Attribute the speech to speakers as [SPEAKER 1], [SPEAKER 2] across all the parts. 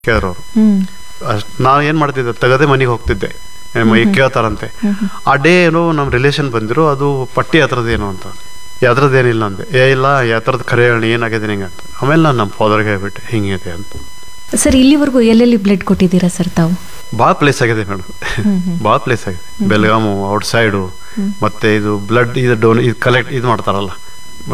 [SPEAKER 1] ಕೇಳಿದ್ರು ಅವರು
[SPEAKER 2] ಹ್ಮ್
[SPEAKER 1] ಅಷ್ಟ್ ನಾನು ಏನು ಮಾಡ್ತಿದ್ದೆ ತೆಗದೆ ಮನೆಗೆ ಹೋಗ್ತಿದ್ದೆ ಏ, ಈಗ ಕೇಳ್ತಾರಂತೆ ಆ ಡೇ ಏನೋ ನಮ್ಮ ರಿಲೇಷನ್ ಬಂದಿರು ಅದು ಪಟ್ಟಿ ಅದ್ರದ್ದು ಏನು ಅಂತ ಯಾವ್ದ್ರದ್ದು ಏನಿಲ್ಲ ಅಂದೆ ಏ ಇಲ್ಲ ಯಾವ್ದ್ರದ್ದು ಖರೆ ಹೇಳಿ ಏನಾಗಿದೆ ನಿಂಗೆ ಅಂತ ಆಮೇಲೆ ನಾನು ನಮ್ಮ ಫಾದರ್ಗೆ ಹೇಳ್ಬಿಟ್ಟೆ ಹಿಂಗಿದೆ ಅಂತ
[SPEAKER 2] ಸರ್ ಇಲ್ಲಿವರೆಗೂ ಎಲ್ಲೆಲ್ಲಿ ಬ್ಲಡ್ ಕೊಟ್ಟಿದ್ದೀರಾ ಸರ್ ತಾವು
[SPEAKER 1] ಭಾಳ ಪ್ಲೇಸ್ ಆಗಿದೆ ಮೇಡಮ್ ಭಾಳ ಪ್ಲೇಸ್ ಆಗಿದೆ ಬೆಳಗಾಮು ಔಟ್ ಸೈಡು ಮತ್ತೆ ಇದು ಬ್ಲಡ್ ಇದು ಡೋನ್ ಇದು ಕಲೆಕ್ಟ್ ಇದು ಮಾಡ್ತಾರಲ್ಲ ಆ,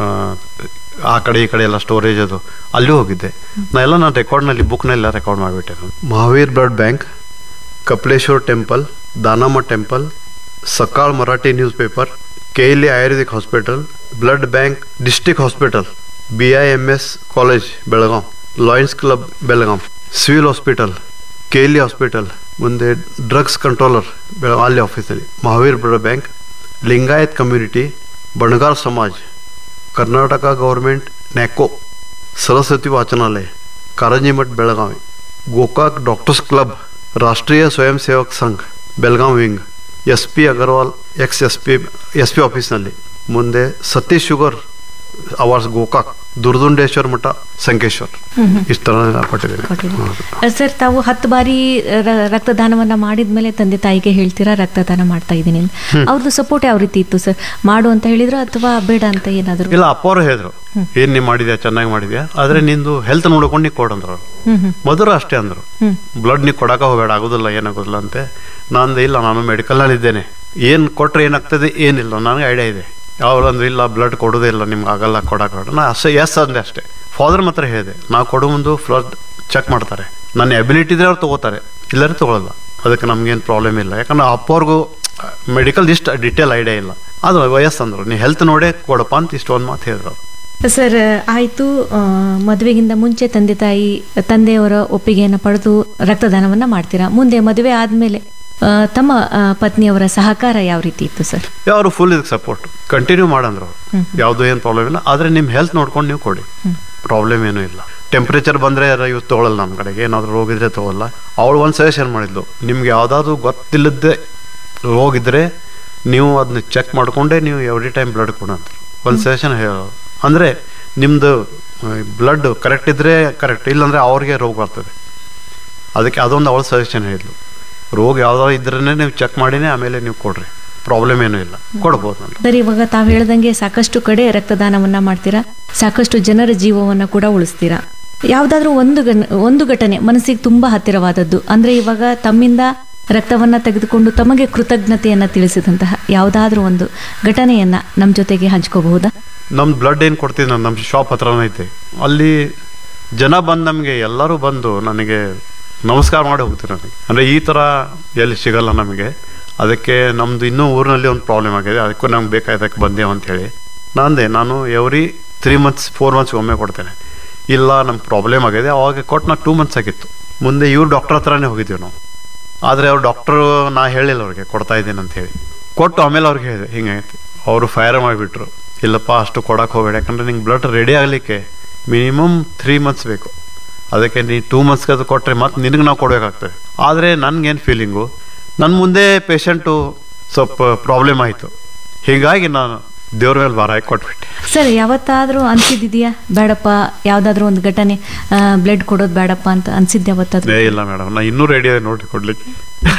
[SPEAKER 1] ಆ ಕಡೆ ಈ ಕಡೆ ಎಲ್ಲ ಸ್ಟೋರೇಜ್ ಅದು ಅಲ್ಲಿ ಹೋಗಿದ್ದೆ ನಾ ಎಲ್ಲ ನಾನು ರೆಕಾರ್ಡ್ನಲ್ಲಿ ಬುಕ್ನೆಲ್ಲ ರೆಕಾರ್ಡ್ ಮಾಡಿಬಿಟ್ಟೆ ನಾನು Mahavir blood bank Kapileshwar temple Danamma temple Sakal Marathi news paper KLE ayurvedic hospital blood bank district hospital B I M S college Belgaum lions club Belgaum civil hospital KLE hospital ಮುಂದೆ ಡ್ರಗ್ಸ್ ಕಂಟ್ರೋಲರ್ ಬೆಳಗಾಂ ಅಲ್ಲಿ ಆಫೀಸಲ್ಲಿ Mahavir blood bank Lingayat community Banagar Samaj Karnataka government NACO Saraswati Vachanalaya Karanji Math Belagavi Gokak doctors club Rashtriya Swayam Sevak Sangh Belgaum wing S P Agarwal X S P S P ಆಫೀಸ್ನಲ್ಲಿ ಮುಂದೆ Satish sugar awards Gokak Durdundeshwara Math Sankeshwar ಇಷ್ಟು ಥರ ಕೊಟ್ಟಿದ್ದೇನೆ
[SPEAKER 2] ಕೊಟ್ಟಿದ್ದೀರಾ. Sir ತಾವು ಹತ್ತು ಬಾರಿ ರ- ರಕ್ತದಾನವನ್ನ ಮಾಡಿದ್ಮೇಲೆ ತಂದೆ ತಾಯಿಗೆ ಹೇಳ್ತೀರಾ ರಕ್ತದಾನ ಮಾಡ್ತಾ ಇದ್ದೀನಿ ಅಂತ ಅವ್ರದ್ದು ಸಪೋರ್ಟ್ ಯಾವ ರೀತಿ ಇತ್ತು ಸರ್ ಮಾಡು ಅಂತ ಹೇಳಿದ್ರು ಅಥವಾ ಬೇಡ ಅಂತ ಏನಾದ್ರು
[SPEAKER 1] ಇಲ್ಲ ಅಪ್ಪ ಅವರು ಹೇಳಿದ್ರು ಏನ್ ನೀ ಮಾಡಿದ್ಯಾ ಚೆನ್ನಾಗಿ ಮಾಡಿದ್ಯಾ ಆದ್ರೆ ನಿಂದು ಹೆಲ್ತ್ ನೋಡ್ಕೊಂಡು ನೀ ಕೊಡಂದ್ರು ಅವ್ರು
[SPEAKER 2] ಹ್ಮ್ ಹ್ಮ್
[SPEAKER 1] ಮೊದಲು ಅಷ್ಟೇ ಅಂದ್ರು
[SPEAKER 2] ಹ್ಮ್
[SPEAKER 1] ಬ್ಲಡ್ ನೀ ಕೊಡಕ ಹೋಗಬೇಡ ಆಗೋದಿಲ್ಲ ಏನಾಗೋದಿಲ್ಲ ಅಂತೆ ನಾನು ಇಲ್ಲ ನಾನು ಮೆಡಿಕಲ್ನಲ್ಲಿ ಇದ್ದೇನೆ ಏನು ಕೊಟ್ರೆ ಏನಾಗ್ತದೆ ಏನಿಲ್ಲ ನನಗೆ ಐಡಿಯಾ ಇದೆ ಅವ್ರು ಅಂದ್ರೆ ಇಲ್ಲ ಬ್ಲಡ್ ಕೊಡೋದೇ ಇಲ್ಲ ನಿಮ್ಗೆ ಆಗಲ್ಲ ಕೊಡಕ್ಕೆ ನಾ ಅಷ್ಟೇ ಎಸ್ ಅಂದೆ ಅಷ್ಟೇ ಫಾದರ್ ಮಾತ್ರ ಹೇಳಿದೆ ನಾವು ಕೊಡೋ ಮುಂದೆ ಬ್ಲಡ್ ಚೆಕ್ ಮಾಡ್ತಾರೆ ನನ್ನ ಎಬಿಲಿಟಿ ಇದ್ರೆ ಅವ್ರು ತಗೋತಾರೆ ಇಲ್ಲರೂ ತಗೊಳ್ಳಲ್ಲ ಅದಕ್ಕೆ ನಮ್ಗೇನು ಪ್ರಾಬ್ಲಮ್ ಇಲ್ಲ ಯಾಕಂದ್ರೆ ಅಪ್ಪವ್ರಿಗೂ ಮೆಡಿಕಲ್ ಇಷ್ಟು ಡಿಟೇಲ್ ಐಡಿಯಾ ಇಲ್ಲ ಅದು ವಯಸ್ಸು ಅಂದ್ರು ನೀ ಹೆಲ್ತ್ ನೋಡೇ ಕೊಡಪ್ಪ ಅಂತ ಇಷ್ಟೊಂದು ಮಾತು ಹೇಳಿದ್ರು ಅವ್ರು.
[SPEAKER 2] ಸರ್ ಆಯಿತು ಮದುವೆಗಿಂತ ಮುಂಚೆ ತಂದೆ ತಾಯಿ ತಂದೆಯವರ ಒಪ್ಪಿಗೆಯನ್ನು ಪಡೆದು ರಕ್ತದಾನವನ್ನ ಮಾಡ್ತೀರಾ ಮುಂದೆ ಮದುವೆ ಆದ್ಮೇಲೆ ಆ, ತಮ್ಮ ಆ, ಪತ್ನಿಯವರ ಸಹಕಾರ ಯಾವ ರೀತಿ ಇತ್ತು ಸರ್
[SPEAKER 1] ಅವರು ಫುಲ್ ಇದಕ್ಕೆ ಸಪೋರ್ಟ್ ಕಂಟಿನ್ಯೂ ಮಾಡಂದ್ರು ಅವ್ರು ಯಾವುದೂ ಏನು ಪ್ರಾಬ್ಲಮ್ ಇಲ್ಲ ಆದರೆ ನಿಮ್ಮ ಹೆಲ್ತ್ ನೋಡ್ಕೊಂಡು ನೀವು ಕೊಡಿ ಪ್ರಾಬ್ಲಮ್ ಏನೂ ಇಲ್ಲ ಟೆಂಪ್ರೇಚರ್ ಬಂದರೆ ಇವು ತೊಗೊಳಲ್ಲ ನಮ್ಮ ಕಡೆಗೆ ಏನಾದರೂ ರೋಗ ಇದ್ರೆ ತೊಗೊಳಲ್ಲ ಅವಳು ಒಂದು ಸಜೆಷನ್ ಮಾಡಿದ್ಲು ನಿಮ್ಗೆ ಯಾವುದಾದ್ರು ಗೊತ್ತಿಲ್ಲದೆ ರೋಗ ಇದ್ದರೆ ನೀವು ಅದನ್ನ ಚೆಕ್ ಮಾಡಿಕೊಂಡೇ ನೀವು ಎವ್ರಿ ಟೈಮ್ ಬ್ಲಡ್ ಕೊಡಂತ ಒಂದು ಸಜೆಷನ್ ಹೇಳೋರು ಅಂದರೆ ನಿಮ್ಮದು ಬ್ಲಡ್ ಕರೆಕ್ಟ್ ಇದ್ದರೆ ಕರೆಕ್ಟ್ ಇಲ್ಲಾಂದರೆ ಅವ್ರಿಗೆ ರೋಗ ಬರ್ತದೆ ಅದಕ್ಕೆ ಅದೊಂದು ಅವಳು ಸಜೆಷನ್ ಹೇಳಿದ್ಲು ರೋಗ ಯಾವ್ದಾದ್ರು ಇದ್ರೇ ನೀವು ಚೆಕ್ ಮಾಡಿನೇ ಆಮೇಲೆ ನೀವು ಕೊಡ್ರಿ ಪ್ರಾಬ್ಲಮ್ ಏನೂ ಇಲ್ಲ ಕೊಡ್ಬೋದು ನಾನು
[SPEAKER 2] ಸರ್ ಇವಾಗ ತಾವು ಹೇಳ್ದಂಗೆ ಸಾಕಷ್ಟು ಕಡೆ ರಕ್ತದಾನವನ್ನ ಮಾಡ್ತೀರಾ ಸಾಕಷ್ಟು ಜನರ ಜೀವವನ್ನ ಕೂಡ ಉಳಿಸ್ತೀರಾ ಯಾವ್ದಾದ್ರೂ ಒಂದು ಗಣ ಒಂದು ಘಟನೆ ಮನಸ್ಸಿಗೆ ತುಂಬಾ ಹತ್ತಿರವಾದದ್ದು ಅಂದ್ರೆ ಇವಾಗ ತಮ್ಮಿಂದ ರಕ್ತವನ್ನ ತೆಗೆದುಕೊಂಡು ತಮಗೆ ಕೃತಜ್ಞತೆಯನ್ನ ತಿಳಿಸಿದಂತಹ ಯಾವುದಾದ್ರೂ ಒಂದು ಘಟನೆಯನ್ನ ನಮ್ಮ ಜೊತೆಗೆ ಹಂಚ್ಕೋಬಹುದಾ
[SPEAKER 1] ನಮ್ಮ ಬ್ಲಡ್ ಏನು ಕೊಡ್ತೀವಿ ನಾನು ನಮ್ಮ ಶಾಪ್ ಹತ್ರನೇ ಐತೆ ಅಲ್ಲಿ ಜನ ಬಂದು ನಮಗೆ ಎಲ್ಲರೂ ಬಂದು ನನಗೆ ನಮಸ್ಕಾರ ಮಾಡಿ ಹೋಗ್ತಾರೆ ನನಗೆ ಅಂದರೆ ಈ ಥರ ಎಲ್ಲಿ ಸಿಗಲ್ಲ ನಮಗೆ ಅದಕ್ಕೆ ನಮ್ಮದು ಇನ್ನೂ ಊರಿನಲ್ಲಿ ಒಂದು ಪ್ರಾಬ್ಲಮ್ ಆಗಿದೆ ಅದಕ್ಕೂ ನಮ್ಗೆ ಬೇಕಾದಕ್ಕೆ ಬಂದೇವು ಅಂತೇಳಿ ನಾಂದೆ ನಾನು every three months four months ಒಮ್ಮೆ ಕೊಡ್ತೇನೆ ಇಲ್ಲ ನಮ್ಗೆ ಪ್ರಾಬ್ಲಮ್ ಆಗಿದೆ ಅವಾಗ ಕೊಟ್ಟು ನಾ ಟೂ ಮಂತ್ಸ್ ಆಗಿತ್ತು ಮುಂದೆ ಇವ್ರು ಡಾಕ್ಟರ್ ಹತ್ರನೇ ಹೋಗಿದ್ದೀವಿ ನಾವು ಆದರೆ ಅವ್ರು ಡಾಕ್ಟ್ರು ನಾ ಹೇಳಿಲ್ಲ ಅವ್ರಿಗೆ ಕೊಡ್ತಾ ಇದ್ದೀನಿ ಅಂತ ಹೇಳಿ ಕೊಟ್ಟು ಆಮೇಲೆ ಅವ್ರಿಗೆ ಹೇಳಿದೆ ಹಿಂಗಾಗೈತೆ ಅವರು ಫೈರ್ ಮಾಡಿಬಿಟ್ರು ಇಲ್ಲಪ್ಪ ಅಷ್ಟು ಕೊಡಕ್ಕೆ ಹೋಗಬೇಡ ಯಾಕಂದ್ರೆ ನಿಂಗೆ ಬ್ಲಡ್ ರೆಡಿ ಆಗಲಿಕ್ಕೆ ಮಿನಿಮಮ್ ತ್ರೀ ಮಂತ್ಸ್ ಬೇಕು ಅದಕ್ಕೆ ನೀ ಟೂ ಮಂತ್ಸ್ಗೆ ಅದು ಕೊಟ್ಟರೆ ಮತ್ತೆ ನಿನಗೆ ನಾವು ಕೊಡಬೇಕಾಗ್ತದೆ ಆದರೆ ನನಗೇನು ಫೀಲಿಂಗು ನನ್ನ ಮುಂದೆ ಪೇಷಂಟು ಸ್ವಲ್ಪ ಪ್ರಾಬ್ಲಮ್ ಆಯಿತು ಹೀಗಾಗಿ ನಾನು ದೇವ್ರ ಮೇಲೆ ಭಾರ ಹಾಕಿ ಕೊಟ್ಬಿಟ್ಟೆ
[SPEAKER 2] ಸರ್ ಯಾವತ್ತಾದ್ರೂ ಅನ್ಸಿದ್ದಿದೆಯಾ ಬೇಡಪ್ಪ ಯಾವ್ದಾದ್ರೂ ಒಂದು ಘಟನೆ ಬ್ಲಡ್ ಕೊಡೋದು ಬೇಡಪ್ಪ ಅಂತ ಅನ್ಸಿದ್ದೆ ಯಾವತ್ತಾದ್ರೂ
[SPEAKER 1] ಏ ಇಲ್ಲ ಮೇಡಮ್ ನಾ ಇನ್ನೂ ರೆಡಿ ಇದೆ ನೋಡಿ ಕೊಡ್ಲಿಕ್ಕೆ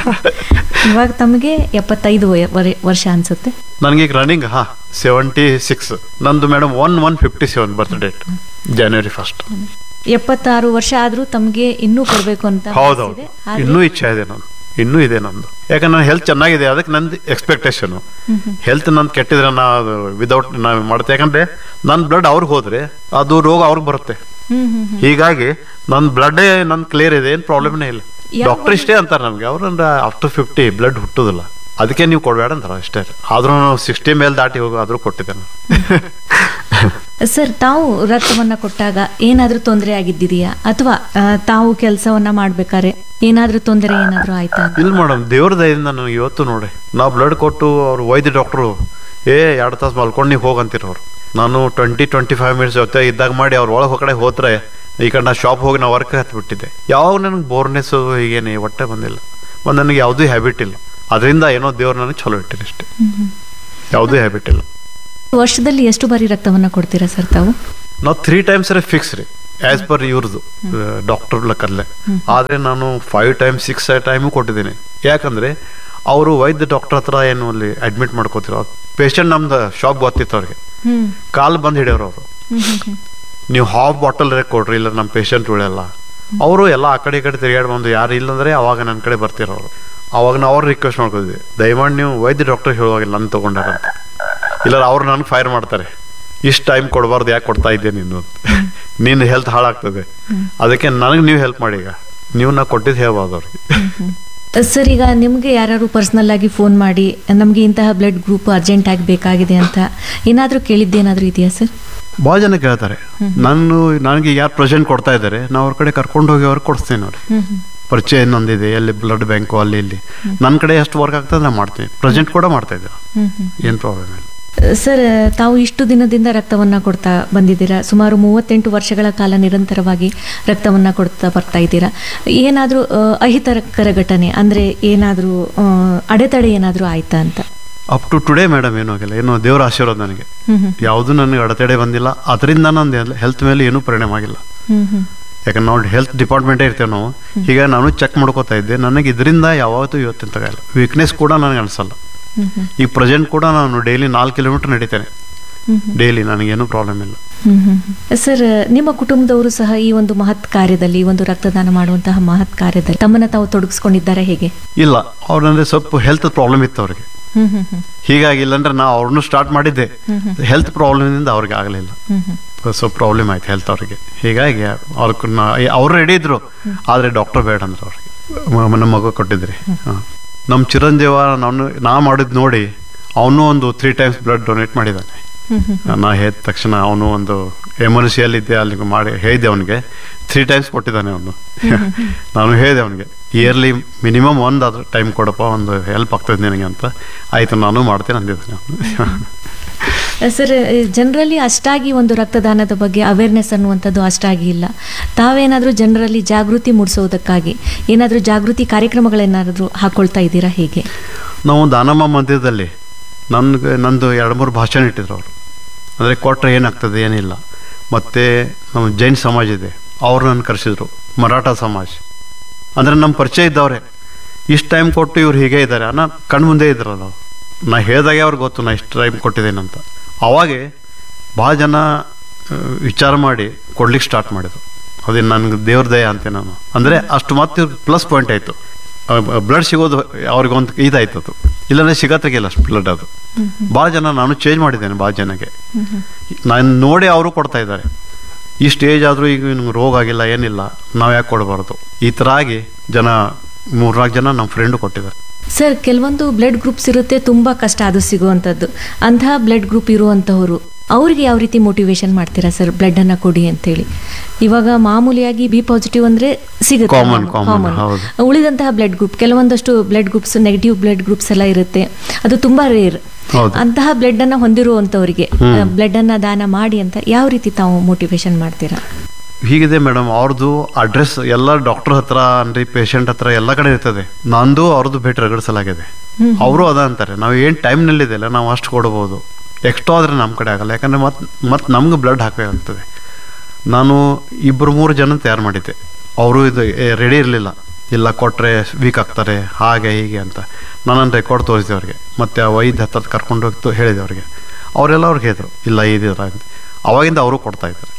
[SPEAKER 2] ಇವಾಗ ತಮಗೆ ಎಪ್ಪತ್ತೈದು ವಯ- ವರೆ- ವರ್ಷ ಅನ್ಸುತ್ತೆ
[SPEAKER 1] ನನಗೀಗ ರನ್ನಿಂಗ್ ಹಾ ಸೆವೆಂಟಿ ಸಿಕ್ಸ್ ನಂದು madam one one fifty seven birth date ಜನವರಿ ಫಸ್ಟ್
[SPEAKER 2] ಎಪ್ಪತ್ತಾರು ವರ್ಷ ಆದ್ರೂ ತಮಗೆ ಇನ್ನೂ ಕೊಡ್ಬೇಕು ಅಂತ
[SPEAKER 1] ಹೌದೌದು
[SPEAKER 2] ಅನ್ಸಿದೆ. ಆದ್ರೆ-
[SPEAKER 1] ಇನ್ನೂ ಇಚ್ಛೆ ಇದೆ ನಾನು ಇನ್ನೂ ಇದೆ ನಂದು ಯಾಕಂದ್ರೆ ನನ್ನ ಹೆಲ್ತ್ ಚೆನ್ನಾಗಿದೆ ಅದಕ್ಕೆ ನಂದು ಎಕ್ಸ್ಪೆಕ್ಟೇಷನ್ ಹೆಲ್ತ್ ನಂದು ಕೆಟ್ಟಿದ್ರೆ ನಾ ವಿದೌಟ್ ನಾವು ಮಾಡ್ತೆ ಯಾಕಂದ್ರೆ ನನ್ನ ಬ್ಲಡ್ ಅವ್ರಿಗೆ ಹೋದ್ರೆ ಅದು ರೋಗ ಅವ್ರಿಗೆ ಬರುತ್ತೆ
[SPEAKER 2] ಹ್ಮ್ ಹ್ಮ್ ಹ್ಮ್.
[SPEAKER 1] ಹೀಗಾಗಿ ನನ್ನ ಬ್ಲಡ್ ನನ್ ಕ್ಲಿಯರ್ ಇದೆ ಏನು ಪ್ರಾಬ್ಲಮ್ನೇ ಇಲ್ಲ
[SPEAKER 2] ಯಾವ
[SPEAKER 1] ಡಾಕ್ಟರ್ ಇಷ್ಟೇ ಅಂತಾರೆ ನಮ್ಗೆ ಅವ್ರಂದ್ರೆ ಆಫ್ಟರ್ ಫಿಫ್ಟಿ ಬ್ಲಡ್ ಹುಟ್ಟುದಿಲ್ಲ ಅದಕ್ಕೆ ನೀವು ಕೊಡಬೇಡ ಅಂತಾರೆ ಅಷ್ಟೇ ಆದ್ರೂ ಸಿಕ್ಸ್ಟಿ ಮೇಲೆ ದಾಟಿ ಹೋಗಿ ಆದ್ರೂ ಕೊಟ್ಟಿದ್ದೆ ನಾನು
[SPEAKER 2] ಸರ್ ತಾವು ರಕ್ತವನ್ನ ಕೊಟ್ಟಾಗ ಏನಾದ್ರೂ ತೊಂದರೆ ಆಗಿದ್ದಿದೆಯಾ ಅಥವಾ ಆ, ತಾವು ಕೆಲಸವನ್ನ ಮಾಡ್ಬೇಕಾದ್ರೆ ಏನಾದ್ರೂ ತೊಂದರೆ ಏನಾದ್ರೂ ಆಯ್ತಾ ಅಂತ?
[SPEAKER 1] ಇಲ್ಲ ಮೇಡಮ್ ದೇವ್ರ ದಯದಿಂದ ನನಗೆ ಇವತ್ತು ನೋಡಿ ನಾವು ಬ್ಲಡ್ ಕೊಟ್ಟು ಅವ್ರು ವೈದ್ಯ ಡಾಕ್ಟ್ರು ಏ ಎರಡು ತಾಸು ಮಲ್ಕೊಂಡು ನೀವು ಹೋಗಂತೀರ ಅವ್ರು ನಾನು ಟ್ವೆಂಟಿ ಟ್ವೆಂಟಿ ಫೈವ್ ಮಿನಿಟ್ಸ್ ಜೊತೆ ಇದ್ದಾಗ ಮಾಡಿ ಅವ್ರ ಒಳಗೆ ಕಡೆ ಹೋದ್ರೆ ಈ ಕಡೆ ನಾ ಶಾಪ್ ಹೋಗಿ ನಾ ವರ್ಕ್ ಹತ್ಬಿಟ್ಟಿದ್ದೆ ಯಾವಾಗ ನನಗೆ ಬೋರ್ನೆಸ್ಸು ಹೀಗೇನೆ ಹೊಟ್ಟೆ ಬಂದಿಲ್ಲ ಮತ್ತು ನನಗೆ ಯಾವುದೂ ಹ್ಯಾಬಿಟ್ ಇಲ್ಲ ಅದರಿಂದ ಏನೋ ದೇವ್ರು ನನಗೆ ಚಲೋ ಇಟ್ಟಿನಿ ಅಷ್ಟೇ ಯಾವುದೂ ಹ್ಯಾಬಿಟ್ ಇಲ್ಲ
[SPEAKER 2] ವರ್ಷದಲ್ಲಿ ಎಷ್ಟು ಬಾರಿ ರಕ್ತವನ್ನ ಕೊಡ್ತೀರಾ ಸರ್ ತಾವು
[SPEAKER 1] ನಾವು ತ್ರೀ ಟೈಮ್ಸ್ ಫಿಕ್ಸ್ ರೀ ಆಸ್ ಪರ್ ಇವ್ರದ್ದು ಡಾಕ್ಟರ್ ಲೆಕ್ಕಲ್ಲೇ ಆದ್ರೆ ನಾನು ಫೈವ್ ಟೈಮ್ ಸಿಕ್ಸ್ ಟೈಮು ಕೊಟ್ಟಿದ್ದೀನಿ ಯಾಕಂದ್ರೆ ಅವರು ವೈದ್ಯ ಡಾಕ್ಟರ್ ಹತ್ರ ಏನು ಅಲ್ಲಿ ಅಡ್ಮಿಟ್ ಮಾಡ್ಕೋತಿರೋ ಪೇಷಂಟ್ ನಮ್ದು ಶಾಪ್ ಗೊತ್ತಿತ್ತು ಅವ್ರಿಗೆ
[SPEAKER 2] ಹ್ಮ್
[SPEAKER 1] ಕಾಲ್ ಬಂದು ಹಿಡಿಯೋರು ಅವರು
[SPEAKER 2] ಹ್ಮ್ ಹ್ಮ್ ಹ್ಮ್
[SPEAKER 1] ನೀವು ಹಾಫ್ ಬಾಟಲ್ ಕೊಡ್ರಿ ಇಲ್ಲ ನಮ್ಮ ಪೇಷಂಟ್ ಉಳಿಯಲ್ಲ ಅವರು ಎಲ್ಲ ಆ ಕಡೆ ಈ ಕಡೆ ತಿರುಗಾಡಿ ಬಂದು ಯಾರು ಇಲ್ಲಂದ್ರೆ ಅವಾಗ ನನ್ನ ಕಡೆ ಬರ್ತಿರೋರು ಅವಾಗ ನಾವು ಅವ್ರು ರಿಕ್ವೆಸ್ಟ್ ಮಾಡ್ಕೊದ್ವಿ ದಯಮಾಡಿ ನೀವು ವೈದ್ಯ ಡಾಕ್ಟರ್ ಹೇಳುವಾಗಿಲ್ಲ ನನ್ನ ತಗೊಂಡಾರ ಅಂತ ಇಲ್ಲ ಅವ್ರು ನನಗೆ ಫೈರ್ ಮಾಡ್ತಾರೆ ಇಷ್ಟು ಟೈಮ್ ಕೊಡಬಾರ್ದು ಯಾಕೆ ಕೊಡ್ತಾ ಇದ್ದೆ ನೀನು ಅಂತ. ನಿನ್ನ ಹೆಲ್ತ್ ಹಾಳಾಗ್ತದೆ ಅದಕ್ಕೆ ನನಗೆ ನೀವು ಹೆಲ್ಪ್ ಮಾಡಿ ಈಗ ನೀವು ನಾ ಕೊಟ್ಟಿದ್ದು ಹೇಳ್ಬಾರ್ದು ಅವ್ರಿಗೆ
[SPEAKER 2] ಸರ್ ಈಗ ನಿಮಗೆ ಯಾರು ಪರ್ಸ್ನಲ್ ಆಗಿ ಫೋನ್ ಮಾಡಿ ನಮಗೆ ಇಂತಹ ಬ್ಲಡ್ ಗ್ರೂಪ್ ಅರ್ಜೆಂಟ್ ಆಗಿ ಬೇಕಾಗಿದೆ ಅಂತ ಏನಾದರೂ ಕೇಳಿದ್ದೇನಾದರೂ ಇದೆಯಾ ಸರ್
[SPEAKER 1] ಭಾಳ ಜನ ಕೇಳ್ತಾರೆ ನಾನು ನನಗೆ ಯಾರು ಪ್ರೆಸೆಂಟ್ ಕೊಡ್ತಾ ಇದ್ದಾರೆ ನಾವು ಅವ್ರ ಕಡೆ ಕರ್ಕೊಂಡು ಹೋಗಿ ಅವ್ರಿಗೆ ಕೊಡಿಸ್ತೀನಿ ಅವ್ರಿಗೆ
[SPEAKER 2] ಹ್ಮ್ ಹ್ಮ್
[SPEAKER 1] ಪರಿಚಯ ಇನ್ನೊಂದಿದೆ ಎಲ್ಲಿ ಬ್ಲಡ್ ಬ್ಯಾಂಕು ಅಲ್ಲಿ ಇಲ್ಲಿ ನನ್ನ ಕಡೆ ಎಷ್ಟು ವರ್ಕ್ ಆಗ್ತದೆ ನಾನು ಮಾಡ್ತೀನಿ ಪ್ರೆಸೆಂಟ್ ಕೂಡ ಮಾಡ್ತಾ ಇದ್ದೆ
[SPEAKER 2] ಹ್ಮ್ ಹ್ಮ್
[SPEAKER 1] ಏನು ಪ್ರಾಬ್ಲಮ್ ಇಲ್ಲ
[SPEAKER 2] ಸರ್ ತಾವು ಇಷ್ಟು ದಿನದಿಂದ ರಕ್ತವನ್ನ ಕೊಡ್ತಾ ಬಂದಿದ್ದೀರಾ ಸುಮಾರು ಮೂವತ್ತೆಂಟು ವರ್ಷಗಳ ಕಾಲ ನಿರಂತರವಾಗಿ ರಕ್ತವನ್ನ ಕೊಡ್ತಾ ಬರ್ತಾ ಇದ್ದೀರಾ ಏನಾದರೂ ಅಹಿತಕರ ಘಟನೆ ಅಂದ್ರೆ ಏನಾದರೂ ಅಡೆತಡೆ ಏನಾದರೂ ಆಯ್ತಾ ಅಂತ
[SPEAKER 1] ಅಪ್ ಟು ಟುಡೇ ಮೇಡಮ್ ಏನೂ ಆಗಿಲ್ಲ ಏನೋ ದೇವರ ಆಶೀರ್ವಾದ ನನಗೆ
[SPEAKER 2] ಹ್ಮ್ ಹ್ಮ್
[SPEAKER 1] ಯಾವುದೂ ನನಗೆ ಅಡೆತಡೆ ಬಂದಿಲ್ಲ ಅದರಿಂದ ನನ್ನ ಹೆಲ್ತ್ ಮೇಲೆ ಏನೂ ಪರಿಣಾಮ ಆಗಿಲ್ಲ
[SPEAKER 2] ಹ್ಮ್ ಹ್ಮ್
[SPEAKER 1] ಯಾಕಂದ್ರೆ ನಾವು ಹೆಲ್ತ್ ಡಿಪಾರ್ಟ್ಮೆಂಟೇ ಇರ್ತೇವೆ ನಾವು ಹೀಗಾಗಿ ನಾನು ಚೆಕ್ ಮಾಡ್ಕೋತಾ ಇದ್ದೆ ನನಗೆ ಇದರಿಂದ ಯಾವತ್ತೂ ಇವತ್ತಿನ ತಗಲ್ಲ ವೀಕ್ನೆಸ್ ಕೂಡ ನನಗೆ ಅನಿಸಲ್ಲ
[SPEAKER 2] ಹ್ಮ್ ಹ್ಮ್
[SPEAKER 1] ಈಗ ಪ್ರೆಸೆಂಟ್ ಕೂಡ ನಾನು ಡೈಲಿ ನಾಲ್ಕು ಕಿಲೋಮೀಟರ್ ನಡೀತೇನೆ
[SPEAKER 2] ಹ್ಮ್ ಹ್ಮ್
[SPEAKER 1] ಡೈಲಿ ನನಗೇನು ಪ್ರಾಬ್ಲಮ್ ಇಲ್ಲ
[SPEAKER 2] ಹ್ಮ್ ಹ್ಮ್ ಹ್ಮ್. ಸರ್ ನಿಮ್ಮ ಕುಟುಂಬದವರು ಸಹ ಈ ಒಂದು ಮಹತ್ ಕಾರ್ಯದಲ್ಲಿ ಈ ಒಂದು ರಕ್ತದಾನ ಮಾಡುವಂತಹ ಮಹತ್ ಕಾರ್ಯದಲ್ಲಿ ತಮ್ಮನ್ನ ತಾವು ತೊಡಗಿಸ್ಕೊಂಡಿದ್ದಾರೆ ಹೇಗೆ
[SPEAKER 1] ಇಲ್ಲ ಅವ್ರಂದ್ರೆ ಸ್ವಲ್ಪ ಹೆಲ್ತ್ ಪ್ರಾಬ್ಲಮ್ ಇತ್ತು ಅವ್ರಿಗೆ
[SPEAKER 2] ಹ್ಮ್ ಹ್ಮ್ ಹ್ಮ್
[SPEAKER 1] ಹೀಗಾಗಿ ಇಲ್ಲಾಂದ್ರೆ ನಾ ಅವ್ರನ್ನೂ ಸ್ಟಾರ್ಟ್ ಮಾಡಿದ್ದೆ ಹೆಲ್ತ್ ಪ್ರಾಬ್ಲಮ್ನಿಂದ ಅವ್ರಿಗೆ ಆಗಲಿಲ್ಲ
[SPEAKER 2] ಹ್ಮ್ ಹ್ಮ್
[SPEAKER 1] ಸ್ವಲ್ಪ ಪ್ರಾಬ್ಲಮ್ ಆಯ್ತು ಹೆಲ್ತ್ ಅವ್ರಿಗೆ ಹೀಗಾಗಿ ಅವ್ರ ಅವ್ರು ರೆಡಿ ಇದ್ರು ಆದರೆ ಡಾಕ್ಟರ್ ಬೇಡ ಅಂದ್ರೆ ಅವ್ರಿಗೆ ಮ- ನಮ್ಮ ಮಗು ಕೊಟ್ಟಿದ್ರಿ ಹಾಂ ನಮ್ಮ ಚಿರಂಜೀವ ನಾನು ನಾ ಮಾಡಿದ್ ನೋಡಿ ಅವನು ಒಂದು ತ್ರೀ ಟೈಮ್ಸ್ ಬ್ಲಡ್ ಡೊನೇಟ್ ಮಾಡಿದ್ದಾನೆ
[SPEAKER 2] ಹ್ಮ್ ಹ್ಮ್
[SPEAKER 1] ನಾ ಹೇಳಿದ ತಕ್ಷಣ ಅವನು ಒಂದು ಎಮರ್ಜೆನ್ಸಿಯಲ್ಲಿದ್ದೆ ಅಲ್ಲಿ ಮಾಡಿ ಹೇಳಿದೆ ಅವನಿಗೆ ತ್ರೀ ಟೈಮ್ಸ್ ಕೊಟ್ಟಿದ್ದಾನೆ ಅವನು ನಾನು ಹೇಳಿದೆ ಅವನಿಗೆ ಇಯರ್ಲಿ ಮಿನಿಮಮ್ ಒಂದು ಟೈಮ್ ಕೊಡಪ್ಪ ಒಂದು ಹೆಲ್ಪ್ ಆಗ್ತದೆ ನಿನಗೆ ಅಂತ ಆಯಿತು ನಾನು ಮಾಡ್ತೇನೆ ಅಂದಿದ್ದಾನೆ ಅವನು
[SPEAKER 2] ಸರ್ ಜನರಲ್ಲಿ ಅಷ್ಟಾಗಿ ಒಂದು ರಕ್ತದಾನದ ಬಗ್ಗೆ ಅವೇರ್ನೆಸ್ ಅನ್ನುವಂಥದ್ದು ಅಷ್ಟಾಗಿ ಇಲ್ಲ ತಾವೇನಾದರೂ ಜನರಲ್ಲಿ ಜಾಗೃತಿ ಮೂಡಿಸೋದಕ್ಕಾಗಿ ಏನಾದರೂ ಜಾಗೃತಿ ಕಾರ್ಯಕ್ರಮಗಳೇನಾದರೂ ಹಾಕೊಳ್ತಾ ಇದ್ದೀರಾ ಹೇಗೆ
[SPEAKER 1] ನಾವು ದಾನಮ್ಮ ಮಂದಿರದಲ್ಲಿ ನನಗೆ ನಂದು ಎರಡು ಮೂರು ಭಾಷಣ ಇಟ್ಟಿದ್ರು ಅವರು ಅಂದರೆ ಕೊಟ್ಟರೆ ಏನಾಗ್ತದೆ ಏನಿಲ್ಲ ಮತ್ತು ನಮ್ಮ ಜೈನ್ ಸಮಾಜ ಇದೆ ಅವ್ರು ನನ್ನ ಕರೆಸಿದ್ರು ಮರಾಠ ಸಮಾಜ ಅಂದರೆ ನಮ್ಮ ಪರಿಚಯ ಇದ್ದವ್ರೆ ಇಷ್ಟು ಟೈಮ್ ಕೊಟ್ಟು ಇವ್ರು ಹೀಗೆ ಇದ್ದಾರೆ ಅನ್ನೋ ಕಣ್ಣು ಮುಂದೆ ಇದ್ರಲ್ಲ ಅವ್ರು. ನಾ ಹೇಳಿದಾಗೆ ಅವ್ರಿಗೆ ಗೊತ್ತು ನಾ ಇಷ್ಟು ಟೈಮ್ ಕೊಟ್ಟಿದ್ದೀನಿ ಅಂತ ಅವಾಗೆ ಭಾಳ ಜನ ಆ, ವಿಚಾರ ಮಾಡಿ ಕೊಡ್ಲಿಕ್ಕೆ ಸ್ಟಾರ್ಟ್ ಮಾಡಿದ್ರು ಅದೇ ನನಗೆ ದೇವ್ರ ದಯ ಅಂತೆ ನಾನು ಅಂದರೆ ಅಷ್ಟು ಮತ್ತೆ ಪ್ಲಸ್ ಪಾಯಿಂಟ್ ಆಯಿತು ಬ್ಲಡ್ ಸಿಗೋದು ಅವ್ರಿಗೊಂದು ಇದಾಯ್ತು ಅದು ಇಲ್ಲಾಂದ್ರೆ ಸಿಗತ್ತಾಗಿಲ್ಲ ಅಷ್ಟು ಬ್ಲಡ್ ಅದು ಭಾಳ ಜನ ನಾನು ಚೇಂಜ್ ಮಾಡಿದ್ದೇನೆ ಭಾಳ ಜನಕ್ಕೆ ನಾನು ನೋಡಿ ಅವರು ಕೊಡ್ತಾ ಇದ್ದಾರೆ ಈ ಸ್ಟೇಜ್ ಆದರೂ ಈಗ ನಿಮ್ಗೆ ರೋಗ ಆಗಿಲ್ಲ ಏನಿಲ್ಲ ನಾವು ಯಾಕೆ ಕೊಡಬಾರ್ದು ಈ ಥರ ಆಗಿ ಜನ ಮೂರ್ನಾಲ್ಕು ಜನ ನಮ್ಮ ಫ್ರೆಂಡು ಕೊಟ್ಟಿದ್ದಾರೆ
[SPEAKER 2] ಸರ್ ಕೆಲವೊಂದು ಬ್ಲಡ್ ಗ್ರೂಪ್ಸ್ ಇರುತ್ತೆ ತುಂಬ ಕಷ್ಟ ಅದು ಸಿಗುವಂಥದ್ದು ಅಂತಹ ಬ್ಲಡ್ ಗ್ರೂಪ್ ಇರುವಂತಹವರು ಅವ್ರಿಗೆ ಯಾವ ರೀತಿ ಮೋಟಿವೇಶನ್ ಮಾಡ್ತೀರಾ ಸರ್ ಬ್ಲಡ್ ಅನ್ನ ಕೊಡಿ ಅಂತೇಳಿ ಇವಾಗ ಮಾಮೂಲಿಯಾಗಿ ಬಿ ಪಾಸಿಟಿವ್ ಅಂದ್ರೆ ಸಿಗುತ್ತೆ
[SPEAKER 1] Common, common,
[SPEAKER 2] Common.
[SPEAKER 1] ಹೌದು.
[SPEAKER 2] ಉಳಿದಂತಹ ಬ್ಲಡ್ ಗ್ರೂಪ್ ಕೆಲವೊಂದಷ್ಟು blood groups negative blood groups ಎಲ್ಲ ಇರುತ್ತೆ ಅದು ತುಂಬಾ ರೇರ್
[SPEAKER 1] ಹೌದು.
[SPEAKER 2] ಅಂತಹ ಬ್ಲಡ್ ಅನ್ನ ಹೊಂದಿರುವಂತವರಿಗೆ ಬ್ಲಡ್ ಅನ್ನ ದಾನ ಮಾಡಿ ಅಂತ ಯಾವ ರೀತಿ ತಾವು ಮೋಟಿವೇಶನ್ ಮಾಡ್ತೀರಾ
[SPEAKER 1] ಹೀಗಿದೆ ಮೇಡಮ್ ಅವ್ರದ್ದು ಅಡ್ರೆಸ್ ಎಲ್ಲ ಡಾಕ್ಟರ್ ಹತ್ರ ಅನ್ರಿ ಪೇಷಂಟ್ ಹತ್ರ ಎಲ್ಲ ಕಡೆ ಇರ್ತದೆ ನಂದು ಅವ್ರದ್ದು ಭೇಟಿ ರಗಡಿಸಲಾಗಿದೆ ಅವರು ಅದ ಅಂತಾರೆ ನಾವು ಏನು ಟೈಮ್ನಲ್ಲಿದೆಯಲ್ಲ ನಾವು ಅಷ್ಟು ಕೊಡ್ಬೋದು ಎಕ್ಸ್ಟ್ರಾ ಆದರೆ ನಮ್ಮ ಕಡೆ ಆಗಲ್ಲ ಯಾಕಂದರೆ ಮತ್ತೆ ಮತ್ತೆ ನಮ್ಗೆ ಬ್ಲಡ್ ಹಾಕಬೇಕಾಗ್ತದೆ ನಾನು ಇಬ್ಬರು ಮೂರು ಜನ ತಯಾರು ಮಾಡಿದ್ದೆ ಅವರು ಇದು ರೆಡಿ ಇರಲಿಲ್ಲ ಇಲ್ಲ ಕೊಟ್ಟರೆ ವೀಕ್ ಆಗ್ತಾರೆ ಹಾಗೆ ಹೀಗೆ ಅಂತ ನಾನು ರೆಕಾರ್ಡ್ ತೋರಿಸಿದೆ ಅವ್ರಿಗೆ ಮತ್ತು ಆ ವೈದ್ಯ ಹತ್ರ ಕರ್ಕೊಂಡು ಹೋಗಿ ತೋ- ಹೇಳಿದೆ ಅವ್ರಿಗೆ ಅವರೆಲ್ಲ ಅವ್ರಿಗೆ ಹೇಳಿದ್ರು ಇಲ್ಲ ಇದಿರ ಅಂತ ಅವಾಗಿಂದ ಅವರು ಕೊಡ್ತಾ ಇದ್ದಾರೆ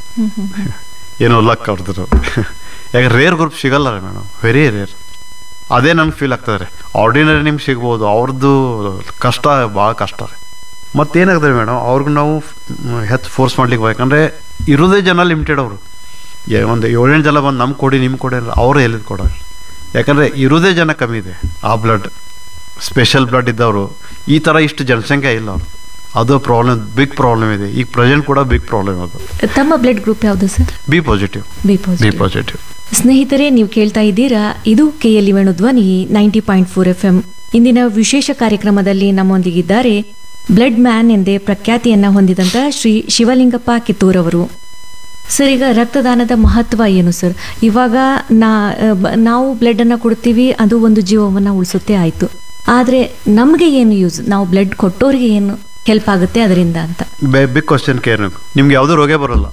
[SPEAKER 1] ಏನೋ ಲಕ್ ಅವ್ರದ್ದು ಯಾಕೆ ರೇರ್ ಗ್ರೂಪ್ ಸಿಗಲ್ಲ ರೀ ಮೇಡಮ್ ವೆರಿ ರೇರ್ ಅದೇ ನನಗೆ ಫೀಲ್ ಆಗ್ತದೆ ರೀ ಆರ್ಡಿನರಿ ನಿಮ್ಗೆ ಸಿಗ್ಬೋದು ಅವ್ರದ್ದು ಕಷ್ಟ ಭಾಳ ಕಷ್ಟ ರೀ ಮತ್ತೇನಾಗ್ತದೆ ಮೇಡಮ್ ಅವ್ರಿಗೆ ನಾವು ಹೆಚ್ಚು ಫೋರ್ಸ್ ಮಾಡ್ಲಿಕ್ಕೆ ಯಾಕಂದರೆ ಇರೋದೇ ಜನ ಲಿಮಿಟೆಡ್ ಅವರು ಒಂದು ಏಳೆಂಟು ಜನ ಬಂದು ನಮ್ಮ ಕೊಡಿ ನಿಮ್ಮ ಕೊಡಿ ಅಂದ್ರೆ ಅವರು ಎಲ್ಲಿದ್ದು ಕೊಡೋರು ಯಾಕಂದರೆ ಇರೋದೇ ಜನ ಕಮ್ಮಿ ಇದೆ ಆ ಬ್ಲಡ್ ಸ್ಪೆಷಲ್ ಬ್ಲಡ್ ಇದ್ದವರು ಈ ಥರ ಇಷ್ಟು ಜನಸಂಖ್ಯೆ ಇಲ್ಲ ಅವರು ಅದು ಪ್ರಾಬ್ಲಮ್ ಬಿಗ್ ಪ್ರಾಬ್ಲಮ್ ಇದೆ ಈಗ ಪ್ರೆಸೆಂಟ್ ಕೂಡ ಬಿಗ್ ಪ್ರಾಬ್ಲಮ್ ಅದು
[SPEAKER 2] ತಮ್ಮ ಬ್ಲಡ್ ಗ್ರೂಪ್ ಯಾವುದು sir
[SPEAKER 1] B positive
[SPEAKER 2] B
[SPEAKER 1] B
[SPEAKER 2] positive
[SPEAKER 1] positive
[SPEAKER 2] ಸ್ನೇಹಿತರೆ ನೀವು ಕೇಳ್ತಾ ಇದ್ದೀರಾ ಇದು KLE Venu Dhwani ninety point four F M ಇಂದಿನ ವಿಶೇಷ ಕಾರ್ಯಕ್ರಮದಲ್ಲಿ ನಮ್ಮೊಂದಿಗಿದ್ದಾರೆ ಬ್ಲಡ್ ಮ್ಯಾನ್ ಎಂದೇ ಪ್ರಖ್ಯಾತಿಯನ್ನ ಹೊಂದಿದಂತ ಶ್ರೀ ಶಿವಲಿಂಗಪ್ಪ ಕಿತ್ತೂರ್ ಅವರು ಸರ್ ಈಗ ರಕ್ತದಾನದ ಮಹತ್ವ ಏನು ಸರ್ ಇವಾಗ ನಾ ಬ- ನಾವು ಬ್ಲಡ್ ಅನ್ನ ಕೊಡ್ತೀವಿ ಅದು ಒಂದು ಜೀವವನ್ನ ಉಳಿಸುತ್ತೆ ಆಯ್ತು ಆದ್ರೆ ನಮಗೆ ಏನು ಯೂಸ್ ನಾವು ಬ್ಲಡ್ ಕೊಟ್ಟೋರಿಗೆ ಏನು ಹೆಲ್ಪ್ ಆಗುತ್ತೆ ಅದರಿಂದ ಅಂತ
[SPEAKER 1] ಬಿಗ್ ಕ್ವಶನ್ ಕೇರ್ ನಿಮ್ಗೆ ಯಾವುದೂ ರೋಗೇ ಬರೋಲ್ಲ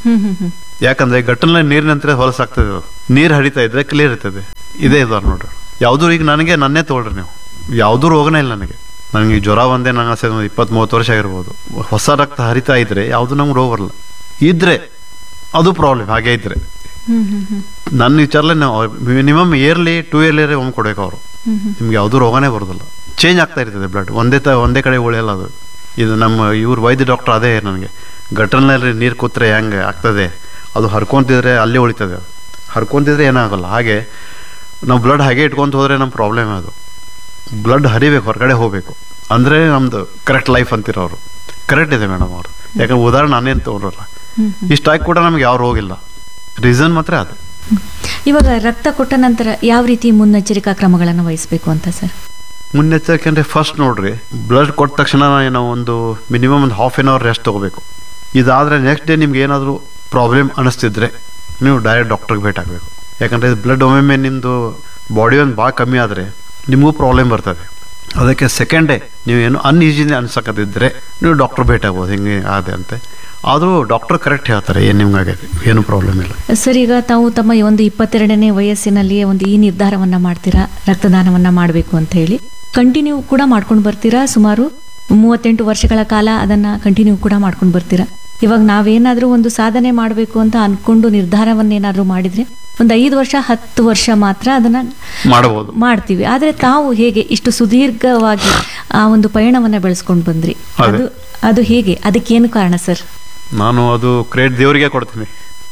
[SPEAKER 2] ಹ್ಮ್ ಹ್ಮ್ ಹ್ಮ್
[SPEAKER 1] ಯಾಕಂದ್ರೆ ಗಟ್ಟನಲ್ಲಿ ನೀರು ನಿಂತರೆ ಹೊಲಸಾಗ್ತದೆ ಅದು ನೀರು ಹರಿತಾ ಇದ್ರೆ ಕ್ಲಿಯರ್ ಇರ್ತದೆ ಇದೇ ಇದಾರ ನೋಡ್ರಿ ಯಾವ್ದು ಈಗ ನನಗೆ ನನ್ನೇ ತಗೊಳ್ರಿ ನೀವು ಯಾವುದೂ ರೋಗನೇ ಇಲ್ಲ ನನಗೆ ನನಗೆ ಈ ಜ್ವರ ಒಂದೇ ನಂಗೆ ಅನ್ಸೋದು ಒಂದು ಇಪ್ಪತ್ತ್ ಮೂವತ್ತು ವರ್ಷ ಆಗಿರ್ಬೋದು ಹೊಸ ರಕ್ತ ಹರಿತಾ ಇದ್ರೆ ಯಾವುದು ನಮ್ಗೆ ರೋಗ ಬರಲ್ಲ ಇದ್ರೆ ಅದು ಪ್ರಾಬ್ಲಮ್ ಹಾಗೆ ಇದ್ರೆ
[SPEAKER 2] ಹ್ಮ್ ಹ್ಮ್ ಹ್ಮ್
[SPEAKER 1] ನನ್ನ ವಿಚಾರಲೆ ನಾವು ಮಿನಿಮಮ್ ಇಯರ್ಲಿ ಟೂ ಇಯರ್ಲಿ ಒಮ್ಮೆ ಕೊಡ್ಬೇಕು ಅವರು
[SPEAKER 2] ಹ್ಮ್ ಹ್ಮ್
[SPEAKER 1] ನಿಮ್ಗೆ ಯಾವುದೂ ರೋಗನೇ ಬರೋದಿಲ್ಲ ಚೇಂಜ್ ಆಗ್ತಾ ಇರ್ತದೆ ಬ್ಲಡ್ ಒಂದೇ ತ ಒಂದೇ ಕಡೆ ಉಳಿಯಲ್ಲ ಅದು ಇದು ನಮ್ಮ ಇವ್ರ ವೈದ್ಯ ಡಾಕ್ಟರ್ ಅದೇ ನನಗೆ ಗಟರ್ನಲ್ಲಿ ನೀರು ಕೂತ್ರೆ ಹೆಂಗೆ ಆಗ್ತದೆ ಅದು ಹರ್ಕೊಂತಿದ್ರೆ ಅಲ್ಲೇ ಉಳಿತದೆ ಅದು ಹರ್ಕೊಂತಿದ್ರೆ ಏನಾಗಲ್ಲ ಹಾಗೆ ನಾವು ಬ್ಲಡ್ ಹಾಗೆ ಇಟ್ಕೊಂತ ಹೋದರೆ ನಮ್ಮ ಪ್ರಾಬ್ಲಮ್ ಅದು ಬ್ಲಡ್ ಹರಿಬೇಕು ಹೊರಗಡೆ ಹೋಗಬೇಕು ಅಂದರೆ ನಮ್ಮದು ಕರೆಕ್ಟ್ ಲೈಫ್ ಅಂತೀರ ಅವರು ಕರೆಕ್ಟ್ ಇದೆ ಮೇಡಮ್ ಅವರು ಯಾಕಂದ್ರೆ ಉದಾಹರಣೆ ನಾನೇನು ತೊಗೊಳಲ್ಲ
[SPEAKER 2] ಹ್ಮ್ ಹ್ಮ್.
[SPEAKER 1] ಇಷ್ಟಾಗಿ ಕೂಡ ನಮ್ಗೆ ಯಾವ ರೋಗ ಇಲ್ಲ ರೀಸನ್ ಮಾತ್ರ ಅದು
[SPEAKER 2] ಇವಾಗ ರಕ್ತ ಕೊಟ್ಟ ನಂತರ ಯಾವ ರೀತಿ ಮುನ್ನೆಚ್ಚರಿಕಾ ಕ್ರಮಗಳನ್ನು ವಹಿಸಬೇಕು ಅಂತ ಸರ್
[SPEAKER 1] ಮುನ್ನೆಚ್ಚರಿಕೆ ಅಂದರೆ ಫಸ್ಟ್ ನೋಡ್ರಿ ಬ್ಲಡ್ ಕೊಟ್ಟ ತಕ್ಷಣ ನಾವು ಒಂದು ಮಿನಿಮಮ್ ಒಂದು ಹಾಫ್ ಆನ್ ಅವರ್ ರೆಸ್ಟ್ ತೊಗೋಬೇಕು ಇದಾದರೆ ನೆಕ್ಸ್ಟ್ ಡೇ ನಿಮ್ಗೆ ಏನಾದರೂ ಪ್ರಾಬ್ಲಮ್ ಅನಿಸ್ತಿದ್ರೆ ನೀವು ಡೈರೆಕ್ಟ್ ಡಾಕ್ಟ್ರಿಗೆ ಭೇಟಿ ಆಗಬೇಕು ಯಾಕಂದರೆ ಬ್ಲಡ್ ಒಮ್ಮೊಮ್ಮೆ ನಿಮ್ಮದು ಬಾಡಿ ಒಂದು ಭಾಳ ಕಮ್ಮಿ ಆದರೆ ನಿಮಗೂ ಪ್ರಾಬ್ಲಮ್ ಬರ್ತದೆ ಅದಕ್ಕೆ ಸೆಕೆಂಡ್ ಡೇ ನೀವು ಏನು ಅನ್ಈಸಿನಿ ಅನ್ಸಕತ್ತಿದ್ರೆ ನೀವು ಡಾಕ್ಟ್ರ್ ಭೇಟಿ ಆಗ್ಬೋದು ಹಿಂಗೆ ಆದೆ ಅಂತೆ ಆದರೂ ಡಾಕ್ಟ್ರ್ ಕರೆಕ್ಟ್ ಹೇಳ್ತಾರೆ ಏನು ನಿಮ್ಗೆ ಆಗೈತೆ ಏನು ಪ್ರಾಬ್ಲಮ್ ಇಲ್ಲ
[SPEAKER 2] ಸರ್ ಈಗ ತಾವು ತಮ್ಮ ಈ ಒಂದು ಇಪ್ಪತ್ತೆರಡನೇ ವಯಸ್ಸಿನಲ್ಲಿಯೇ ಒಂದು ಈ ನಿರ್ಧಾರವನ್ನ ಮಾಡ್ತೀರಾ ರಕ್ತದಾನವನ್ನ ಮಾಡಬೇಕು ಅಂತ ಹೇಳಿ ಕಂಟಿನ್ಯೂ ಕೂಡ ಮಾಡ್ಕೊಂಡು ಬರ್ತೀರಾ ಸುಮಾರು ಮೂವತ್ತೆಂಟು ವರ್ಷಗಳ ಕಾಲ ಅದನ್ನ ಕಂಟಿನ್ಯೂ ಕೂಡ ಮಾಡ್ಕೊಂಡು ಬರ್ತೀರಾ ಇವಾಗ ನಾವೇನಾದ್ರೂ ಒಂದು ಸಾಧನೆ ಮಾಡಬೇಕು ಅಂತ ಅನ್ಕೊಂಡು ನಿರ್ಧಾರವನ್ನೇನಾದ್ರೂ ಮಾಡಿದ್ರೆ ಒಂದು ಐದು ವರ್ಷ ಹತ್ತು ವರ್ಷ ಮಾತ್ರ ಅದನ್ನ
[SPEAKER 1] ಮಾಡ್ಬೋದು
[SPEAKER 2] ಮಾಡ್ತೀವಿ ಆದ್ರೆ ತಾವು ಹೇಗೆ ಇಷ್ಟು ಸುದೀರ್ಘವಾಗಿ ಆ ಒಂದು ಪಯಣವನ್ನ ಬೆಳೆಸ್ಕೊಂಡು ಬಂದ್ರಿ
[SPEAKER 1] ಅದೇ.
[SPEAKER 2] ಅದು ಅದು ಹೇಗೆ ಅದಕ್ಕೇನು ಕಾರಣ ಸರ್
[SPEAKER 1] ನಾನು ಅದು ಕ್ರೇಟ್ ದೇವರಿಗೆ ಕೊಡ್ತೀನಿ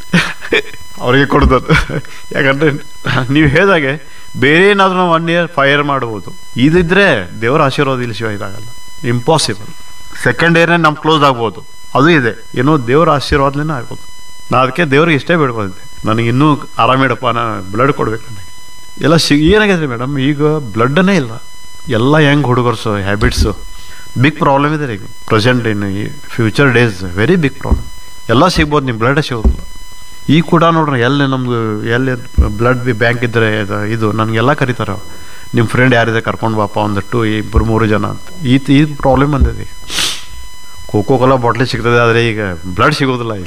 [SPEAKER 1] ಅವರಿಗೆ ಕೊಡ್ದದು ಯಾಕಂದ್ರೆ ನೀವು ಹೇಳಿದಾಗೆ ಬೇರೆ ಏನಾದರೂ ನಾವು ಒನ್ ಇಯರ್ ಫೈವ್ ಇಯರ್ ಮಾಡ್ಬೋದು ಇದಿದ್ರೆ ದೇವರ ಆಶೀರ್ವಾದ ಇಲ್ಲಿ ಶಿವ ಇದಾಗಲ್ಲ ಇಂಪಾಸಿಬಲ್ ಸೆಕೆಂಡ್ ಇಯರ್ನೇ ನಮ್ ಕ್ಲೋಸ್ ಆಗ್ಬೋದು ಅದು ಇದೆ ಏನೋ ದೇವರ ಆಶೀರ್ವಾದನೇ ಆಗ್ಬೋದು ನಾ ಅದಕ್ಕೆ ದೇವ್ರಿಗೆ ಇಷ್ಟೇ ಬೇಡ್ಕೊಂಡಿದ್ದೆ ನನಗೆ ಇನ್ನೂ ಆರಾಮಿಡಪ್ಪ ನಾನು ಬ್ಲಡ್ ಕೊಡ್ಬೇಕು ನನಗೆ ಎಲ್ಲ ಸಿ ಏನಾಗಿದೆ ಮೇಡಮ್ ಈಗ ಬ್ಲಡ್ಡನ್ನೇ ಇಲ್ಲ ಎಲ್ಲ ಹೆಂಗ್ ಹುಡುಗರ್ಸು ಹ್ಯಾಬಿಟ್ಸು ಬಿಗ್ ಪ್ರಾಬ್ಲಮ್ ಇದೆ ಈಗ ಪ್ರೆಸೆಂಟ್ ಇನ್ ಈ future days very big problem ಎಲ್ಲ ಸಿಗ್ಬೋದು ನಿಮ್ಮ ಬ್ಲಡ್ ಸಿಗೋದಿಲ್ಲ ಈಗ ಕೂಡ ನೋಡ್ರಿ ಎಲ್ಲಿ ನಮ್ದು ಎಲ್ಲಿ ಬ್ಲಡ್ ಬಿ ಬ್ಯಾಂಕ್ ಇದ್ದರೆ ಇದು ಇದು ನನಗೆಲ್ಲ ಕರೀತಾರೆ ಅವ್ರು. ನಿಮ್ಮ ಫ್ರೆಂಡ್ ಯಾರಿದೆ ಕರ್ಕೊಂಡು ಬಾಪ ಒಂದು ಟು ಇಬ್ಬರು ಮೂರು ಜನ ಅಂತ ಈ ಈ ಪ್ರಾಬ್ಲಮ್ ಬಂದಿದೆ ಈಗ ಕೋಕೋ ಕೋಲಾ ಬಾಟ್ಲಿ ಸಿಗ್ತದೆ ಆದರೆ ಈಗ ಬ್ಲಡ್ ಸಿಗೋದಿಲ್ಲ ಈಗ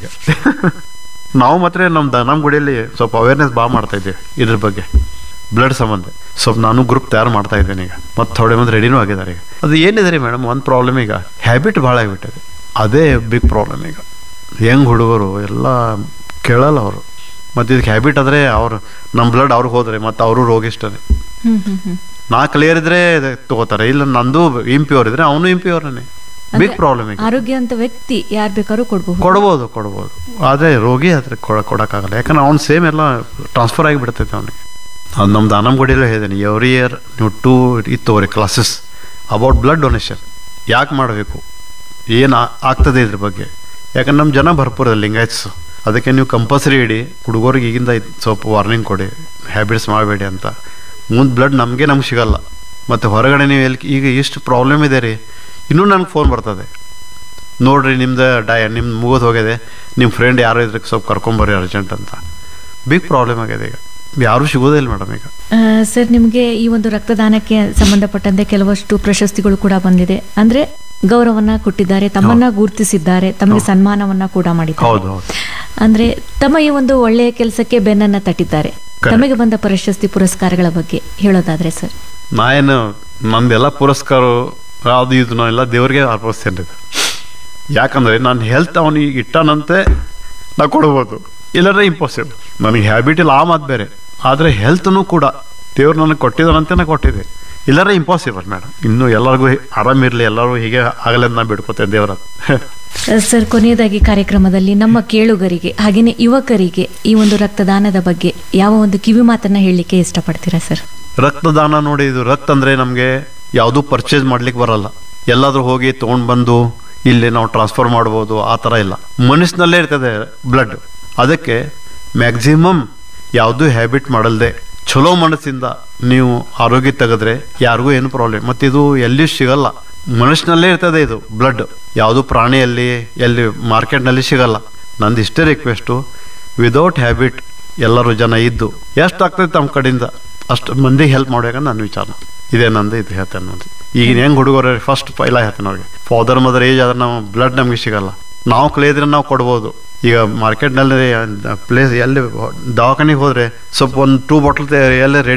[SPEAKER 1] ನಾವು ಮಾತ್ರ ನಮ್ಮ ದ- ನಮ್ಮ ಗುಡಿಯಲ್ಲಿ ಸ್ವಲ್ಪ ಅವೇರ್ನೆಸ್ ಭಾಳ ಮಾಡ್ತಾ ಇದ್ದೀವಿ ಇದ್ರ ಬಗ್ಗೆ ಬ್ಲಡ್ ಸಂಬಂಧ ಸ್ವಲ್ಪ ನಾನು ಗ್ರೂಪ್ ತಯಾರು ಮಾಡ್ತಾ ಇದ್ದೇನೆ ಈಗ ಮತ್ತು ಥೋಡೆ ಮಂದಿ ರೆಡಿನೂ ಆಗಿದ್ದಾರೆ ಈಗ ಅದು ಏನಿದೆ ರೀ ಮೇಡಮ್ ಒಂದು ಪ್ರಾಬ್ಲಮ್ ಈಗ ಹ್ಯಾಬಿಟ್ ಭಾಳ ಆಗಿಬಿಟ್ಟಿದೆ ಅದೇ ಬಿಗ್ ಪ್ರಾಬ್ಲಮ್ ಈಗ ಹೆಂಗ್ ಹುಡುಗರು ಎಲ್ಲ ಕೇಳಲ್ಲ ಅವರು ಮತ್ತು ಇದಕ್ಕೆ ಹ್ಯಾಬಿಟ್ ಆದರೆ ಅವ್ರು ನಮ್ಮ ಬ್ಲಡ್ ಅವ್ರಿಗೆ ಹೋದ್ರೆ ಮತ್ತು ಅವರು ರೋಗಿಷ್ಟನೇ
[SPEAKER 2] ಹ್ಮ್ ಹ್ಮ್ ಹ್ಮ್
[SPEAKER 1] ನಾ ಕ್ಲಿಯರ್ ಇದ್ರೆ ತಗೋತಾರೆ ಇಲ್ಲ ನಂದು ಇಂಪ್ಯೂರ್ ಇದ್ರೆ ಅವನು ಇಂಪ್ಯೂರ್ನೇ ಬಿಗ್ ಪ್ರಾಬ್ಲಮ್ ಈಗ
[SPEAKER 2] ಆರೋಗ್ಯವಂತ ವ್ಯಕ್ತಿ ಯಾರು ಬೇಕಾದ್ರೂ ಕೊಡ್ಬಹುದು
[SPEAKER 1] ಕೊಡ್ಬೋದು ಕೊಡ್ಬೋದು ಆದರೆ ರೋಗಿ ಹತ್ರ ಕೊಡ ಕೊಡೋಕ್ಕಾಗಲ್ಲ ಯಾಕಂದ್ರೆ ಅವ್ನು ಸೇಮ್ ಎಲ್ಲ ಟ್ರಾನ್ಸ್ಫರ್ ಆಗಿಬಿಡ್ತೈತೆ ಅವನಿಗೆ ಅದು ನಮ್ಮ ದಾನಂಗುಡಿಯಲ್ಲೂ ಹೇಳಿದ್ದೀನಿ ಎವ್ರಿ ಇಯರ್ ನೀವು ಟೂ ಇತ್ತವ್ರಿ ಕ್ಲಾಸಸ್ ಅಬೌಟ್ ಬ್ಲಡ್ ಡೊನೇಷನ್ ಯಾಕೆ ಮಾಡಬೇಕು ಏನು ಆಗ್ತದೆ ಇದ್ರ ಬಗ್ಗೆ ಯಾಕಂದ್ರೆ ನಮ್ಮ ಜನ ಭರ್ಪೂರ ಲಿಂಗಾಯತ್ಸ್ ಅದಕ್ಕೆ ನೀವು ಕಂಪಲ್ಸರಿ ಇಡಿ ಹುಡುಗರಿಗೆ ಈಗಿಂದ ಇದ್ ಸ್ವಲ್ಪ ವಾರ್ನಿಂಗ್ ಕೊಡಿ ಹ್ಯಾಬಿಟ್ಸ್ ಮಾಡಬೇಡಿ ಅಂತ ಮುಂದೆ ಬ್ಲಡ್ ನಮಗೆ ನಮ್ಗೆ ಸಿಗಲ್ಲ ಮತ್ತು ಹೊರಗಡೆ ನೀವು ಎಲ್ಲಿ ಈಗ ಇಷ್ಟು ಪ್ರಾಬ್ಲಮ್ ಇದೆ ರೀ ಇನ್ನೂ ನನಗೆ ಫೋನ್ ಬರ್ತದೆ ನೋಡ್ರಿ ನಿಮ್ದು ಡಯ ನಿಮ್ದು ಮುಗಿದು ಹೋಗಿದೆ ನಿಮ್ಮ ಫ್ರೆಂಡ್ ಯಾರೋ ಇದ್ರೆ ಸ್ವಲ್ಪ ಕರ್ಕೊಂಬರ್ರಿ ಅರ್ಜೆಂಟ್ ಅಂತ ಬಿಗ್ ಪ್ರಾಬ್ಲಮ್ ಆಗಿದೆ ಈಗ ಯಾರೂ ಸಿಗೋದೇ ಇಲ್ಲ ಮೇಡಮ್ ಈಗ
[SPEAKER 2] ಆ, ಸರ್ ನಿಮಗೆ ಈ ಒಂದು ರಕ್ತದಾನಕ್ಕೆ ಸಂಬಂಧಪಟ್ಟಂತೆ ಕೆಲವಷ್ಟು ಪ್ರಶಸ್ತಿಗಳು ಕೂಡ ಬಂದಿದೆ ಅಂದ್ರೆ ಗೌರವನ್ನ ಕೊಟ್ಟಿದ್ದಾರೆ ತಮ್ಮನ್ನ ಗುರುತಿಸಿದ್ದಾರೆ ತಮಗೆ ಸನ್ಮಾನವನ್ನ ಕೂಡ ಮಾಡಿದ್ದಾರೆ
[SPEAKER 1] ಹೌದು ಹೌದು
[SPEAKER 2] ಅಂದ್ರೆ ತಮ್ಮ ಈ ಒಂದು ಒಳ್ಳೆಯ ಕೆಲಸಕ್ಕೆ ಬೆನ್ನನ್ನ ತಟ್ಟಿದ್ದಾರೆ ತಮಗೆ ಬಂದ ಪ್ರಶಸ್ತಿ ಪುರಸ್ಕಾರಗಳ ಬಗ್ಗೆ ಹೇಳೋದಾದ್ರೆ ಸರ್
[SPEAKER 1] ನಾ ಏನು ನಂದೆಲ್ಲ ಪುರಸ್ಕಾರ ಅದು ಇದು ನಾನೆಲ್ಲ ದೇವ್ರಿಗೆ ಅರ್ಪಿಸ್ತೇನೆ ಇದು ಯಾಕಂದ್ರೆ ನಾನು ಹೆಲ್ತ್ ಅವನಿಗೆ ಇಟ್ಟಾನಂತೆ ನಾ ಕೊಡ್ಬೋದು ಇಲ್ಲದ್ರೆ ಇಂಪಾಸಿಬಲ್ ನನಗೆ ಹ್ಯಾಬಿಟ್ ಇಲ್ಲ ಆ ಮಾತು ಬೇರೆ ಆದರೆ ಹೆಲ್ತ್ನು ಕೂಡ ದೇವ್ರು ನನಗೆ ಕೊಟ್ಟಿದ್ದಾನಂತೆ ನಾ ಕೊಟ್ಟಿದ್ದೆ ಇಲ್ಲದ್ರೆ ಇಂಪಾಸಿಬಲ್ ಮೇಡಮ್ ಇನ್ನು ಎಲ್ಲರಿಗೂ ಆರಾಮಿರಲಿ ಎಲ್ಲರೂ ಹೀಗೆ ಆಗಲಿ ಅಂತ ನಾ ಬಿಡ್ಕೋತೇನೆ ದೇವರ
[SPEAKER 2] ಸರ್ ಕೊನೆಯದಾಗಿ ಕಾರ್ಯಕ್ರಮದಲ್ಲಿ ನಮ್ಮ ಕೇಳುಗರಿಗೆ ಹಾಗೇನೆ ಯುವಕರಿಗೆ ಈ ಒಂದು ರಕ್ತದಾನದ ಬಗ್ಗೆ ಯಾವ ಒಂದು ಕಿವಿ ಮಾತನ್ನ ಹೇಳಲಿಕ್ಕೆ ಇಷ್ಟಪಡ್ತೀರಾ ಸರ್
[SPEAKER 1] ರಕ್ತದಾನ ನೋಡಿ ಇದು ರಕ್ತ ಅಂದ್ರೆ ನಮಗೆ ಯಾವುದೂ ಪರ್ಚೇಸ್ ಮಾಡ್ಲಿಕ್ಕೆ ಬರಲ್ಲ ಎಲ್ಲಾದ್ರೂ ಹೋಗಿ ತೊಗೊಂಡು ಬಂದು ಇಲ್ಲಿ ನಾವು ಟ್ರಾನ್ಸ್ಫರ್ ಮಾಡ್ಬೋದು ಆ ಥರ ಇಲ್ಲ ಮನಸ್ಸಿನಲ್ಲೇ ಇರ್ತದೆ ಬ್ಲಡ್ ಅದಕ್ಕೆ ಮ್ಯಾಕ್ಸಿಮಮ್ ಯಾವುದೂ ಹ್ಯಾಬಿಟ್ ಮಾಡಲ್ದೆ ಚಲೋ ಮನಸ್ಸಿಂದ ನೀವು ಆರೋಗ್ಯ ತೆಗೆದ್ರೆ ಯಾರಿಗೂ ಏನು ಪ್ರಾಬ್ಲಮ್ ಮತ್ತು ಇದು ಎಲ್ಲಿಯೂ ಸಿಗಲ್ಲ ಮನಸ್ಸಿನಲ್ಲೇ ಇರ್ತದೆ ಇದು ಬ್ಲಡ್ ಯಾವುದು ಪ್ರಾಣಿಯಲ್ಲಿ ಎಲ್ಲಿ ಮಾರ್ಕೆಟ್ನಲ್ಲಿ ಸಿಗಲ್ಲ ನಂದು ಇಷ್ಟೇ ರಿಕ್ವೆಸ್ಟು ವಿದೌಟ್ ಹ್ಯಾಬಿಟ್ ಎಲ್ಲರೂ ಜನ ಇದ್ದು ಎಷ್ಟು ಆಗ್ತೈತೆ ನಮ್ಮ ಕಡೆಯಿಂದ ಅಷ್ಟು ಮಂದಿಗೆ ಹೆಲ್ಪ್ ಮಾಡ್ಬೇಕಂತ ನನ್ನ ವಿಚಾರ ಇದೇ ನಂದು ಇದು ಹೇಳ್ತೇನೆ ನೋಡಿ ಈಗಿನ ಹೆಂಗ್ ಹುಡುಗರು ಫಸ್ಟ್ ಪೈಲ ಹೇಳ್ತೇನೆ ಅವ್ರಿಗೆ ಫಾದರ್ ಮದರ್ ಏಜ್ ಆದ್ರೆ ನಾವು ಬ್ಲಡ್ ನಮಗೆ ಸಿಗಲ್ಲ ನಾವು ಕಲಿಯೋದ್ರೆ ನಾವು ಕೊಡ್ಬೋದು ಈಗ ಮಾರ್ಕೆಟ್ನಲ್ಲಿ ಪ್ಲೇಸ್ ಎಲ್ಲಿ ದವಾಖಾನಿಗೆ ಹೋದ್ರೆ ಸ್ವಲ್ಪ ಒಂದು ಟೂ ಬಾಟಲ್ ಎಲ್ಲ